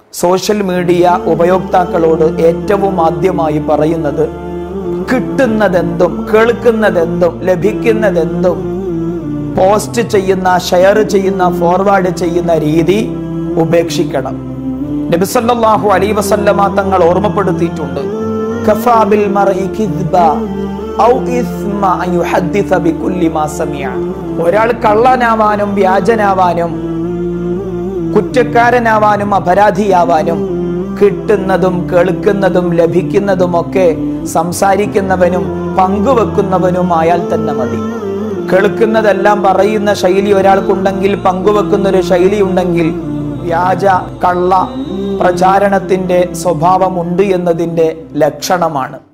social media ഉപയോക്താക്കളോട് ഏറ്റവും ആദ്യമായി പറയുന്നത് കിട്ടുന്നതെന്തും കേൾക്കുന്നതെന്തും ലഭിക്കുന്നതെന്തും പോസ്റ്റ് ചെയ്യുന്ന ഷെയർ ചെയ്യുന്ന ഫോർവേഡ് ചെയ്യുന്ന രീതി ഉപേക്ഷിക്കണം നബിസല്ലാഹു അലൈ വസല്ലമ തങ്ങൾ ഓർമ്മപ്പെടുത്തിയിട്ടുണ്ട് കഫാബിൽ മർഇ കിദ്ബ ഔ ഇസ്മ അൻ യുഹദ്ദിസ ബികുല്ലി മാ സമിഅ ഒരാൾ കള്ളനാവാനും വ്യാജനാവാനും കുറ്റക്കാരനാവാനും അപരാധിയാവാനും കിട്ടുന്നതും കേൾക്കുന്നതും ലഭിക്കുന്നതുമൊക്കെ സംസാരിക്കുന്നവനും പങ്കുവെക്കുന്നവനുമായാൽ തന്നെ മതി കേൾക്കുന്നതെല്ലാം പറയുന്ന ശൈലി ഒരാൾക്കുണ്ടെങ്കിൽ പങ്കുവെക്കുന്ന ഒരു ശൈലി ഉണ്ടെങ്കിൽ വ്യാജ കള്ള പ്രചാരണത്തിന്റെ സ്വഭാവമുണ്ട് എന്നതിന്റെ ലക്ഷണമാണ്